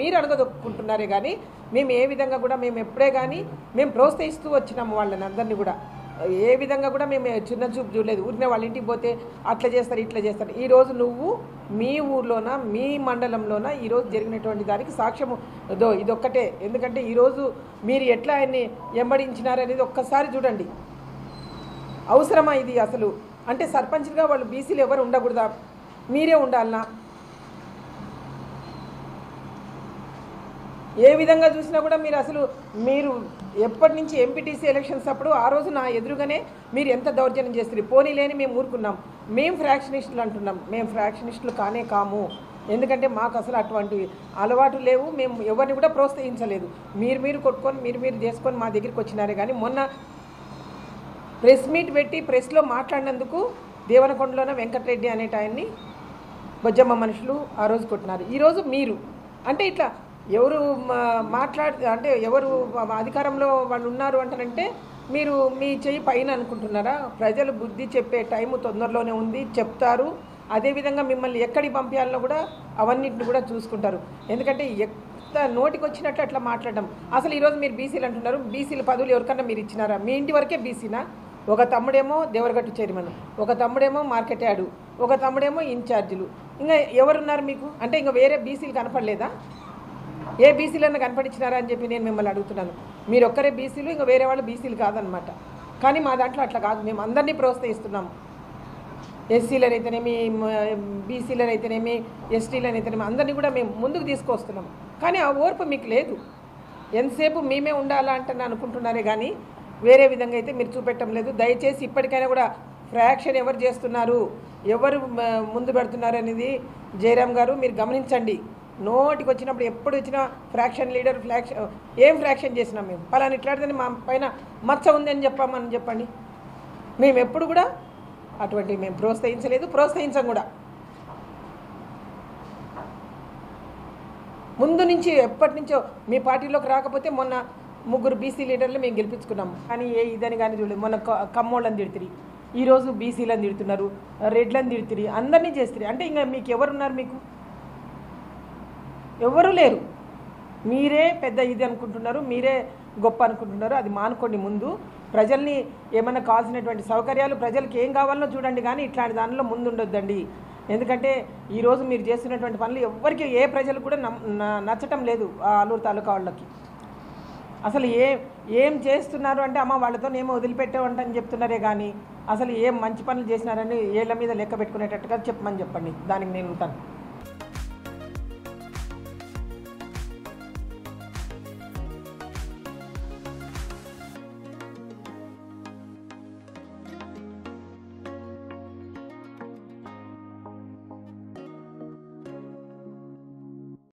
మీరు అడగదొక్కుంటున్నారే కానీ మేము ఏ విధంగా కూడా మేము ఎప్పుడే కానీ మేము ప్రోత్సహిస్తూ వచ్చినాము వాళ్ళని అందరినీ కూడా ఏ విధంగా కూడా మేము చిన్న చూపు చూడలేదు ఊరినే వాళ్ళ ఇంటికి పోతే అట్లా చేస్తారు ఇట్లా చేస్తారు ఈరోజు నువ్వు మీ ఊర్లోన మీ మండలంలోన ఈరోజు జరిగినటువంటి దానికి సాక్ష్యము దో ఇదొక్కటే ఎందుకంటే ఈరోజు మీరు ఎట్లా ఆయన్ని ఎంబడించినారనేది ఒక్కసారి చూడండి అవసరమా ఇది అసలు అంటే సర్పంచ్గా వాళ్ళు బీసీలు ఎవరు ఉండకూడదా మీరే ఉండాలనా ఏ విధంగా చూసినా కూడా మీరు అసలు మీరు ఎప్పటి నుంచి ఎంపీటీసీ ఎలక్షన్స్ అప్పుడు ఆ రోజు నా ఎదురుగానే మీరు ఎంత దౌర్జన్యం చేస్తారు పోనీ లేని మేము ఊరుకున్నాం మేము ఫ్రాక్షనిస్టులు అంటున్నాం మేము ఫ్రాక్షనిస్టులు కానే కాము ఎందుకంటే మాకు అసలు అటువంటి అలవాటు లేవు మేము ఎవరిని కూడా ప్రోత్సహించలేదు మీరు మీరు కొట్టుకొని మీరు మీరు చేసుకొని మా దగ్గరికి వచ్చినారే కానీ మొన్న ప్రెస్ మీట్ పెట్టి ప్రెస్లో మాట్లాడినందుకు దేవనకొండలోనే వెంకటరెడ్డి అనేట ఆయన్ని బొజ్జమ్మ మనుషులు ఆ రోజు కొట్టినారు ఈరోజు మీరు అంటే ఇట్లా ఎవరు మా- మాట్లాడ అంటే ఎవరు అధికారంలో వాళ్ళు ఉన్నారు అంటారంటే మీరు మీ చెయ్యి పైన అనుకుంటున్నారా ప్రజలు బుద్ధి చెప్పే టైం తొందరలోనే ఉంది చెప్తారు అదేవిధంగా మిమ్మల్ని ఎక్కడికి పంపించాలనో కూడా అవన్నిటిని కూడా చూసుకుంటారు ఎందుకంటే ఎంత నోటికి వచ్చినట్లు అట్లా మాట్లాడడం అసలు ఈరోజు మీరు బీసీలు అంటున్నారు బీసీల పదవులు ఎవరికన్నా మీరు ఇచ్చినారా మీ ఇంటి వరకే బీసీనా ఒక తమ్ముడేమో దేవరగట్టు చైర్మన్ ఒక తమ్ముడేమో మార్కెట్ యార్డు ఒక తమ్ముడేమో ఇన్ఛార్జీలు ఇంకా ఎవరున్నారు మీకు అంటే ఇంకా వేరే బీసీలు కనపడలేదా ఏ బీసీలన్నా కనపడించినారా అని చెప్పి నేను మిమ్మల్ని అడుగుతున్నాను మీరు ఒక్కరే బీసీలు ఇంకా వేరే వాళ్ళు బీసీలు కాదనమాట కానీ మా దాంట్లో అట్లా కాదు మేము అందరినీ ప్రోత్సహిస్తున్నాము ఎస్సీలను అయితేనేమి బీసీలను అయితేనేమి ఎస్టీలను అయితేనేమి అందరినీ కూడా మేము ముందుకు తీసుకొస్తున్నాం కానీ ఆ ఓర్పు మీకు లేదు ఎంతసేపు మేమే ఉండాలా అంటే అనుకుంటున్నారే కానీ వేరే విధంగా అయితే మీరు చూపెట్టడం లేదు దయచేసి ఇప్పటికైనా కూడా ఫ్రాక్షన్ ఎవరు చేస్తున్నారు ఎవరు మ, ముందు పెడుతున్నారు అనేది జయరామ్ గారు మీరు గమనించండి నోటికి వచ్చినప్పుడు ఎప్పుడు వచ్చినా ఫ్రాక్షన్ లీడర్ ఫ్రాక్షన్ ఏం ఫ్రాక్షన్ చేసినాం మేము పలానా ఇట్లాంటిదని మా పైన మచ్చ ఉందని చెప్పామని చెప్పండి మేము ఎప్పుడు కూడా అటువంటి మేము ప్రోత్సహించలేదు ప్రోత్సహించం కూడా ముందు నుంచి ఎప్పటి నుంచో మీ పార్టీలోకి రాకపోతే మొన్న ముగ్గురు బీసీ లీడర్లు మేము గెలిపించుకున్నాం కానీ ఏ ఇదని కానీ చూడలేదు మొన్న క- కమ్మోళ్ళని తిడుతుంది ఈరోజు బీసీలను తిడుతున్నారు రెడ్లను తిడుతుంది అందరినీ చేస్తుంది అంటే ఇంకా మీకు ఎవరున్నారు మీకు ఎవరు లేరు మీరే పెద్ద ఇది అనుకుంటున్నారు మీరే గొప్ప అనుకుంటున్నారు అది మానుకోండి ముందు ప్రజల్ని ఏమైనా కావాల్సినటువంటి సౌకర్యాలు ప్రజలకు ఏం కావాలనో చూడండి కానీ ఇట్లాంటి దానిలో ముందు ఉండొద్దండి ఎందుకంటే ఈరోజు మీరు చేస్తున్నటువంటి పనులు ఎవరికి ఏ ప్రజలు కూడా నమ్- న- నచ్చటం లేదు ఆ ఆలూరు తాలూకా వాళ్ళకి అసలు ఏ ఏం చేస్తున్నారు అంటే అమ్మ వాళ్ళతో ఏమో వదిలిపెట్టామంటని చెప్తున్నారే కానీ అసలు ఏం మంచి పనులు చేసినారని ఏళ్ళ మీద లెక్క పెట్టుకునేటట్టుగా చెప్పమని చెప్పండి దానికి నేను ఉంటాను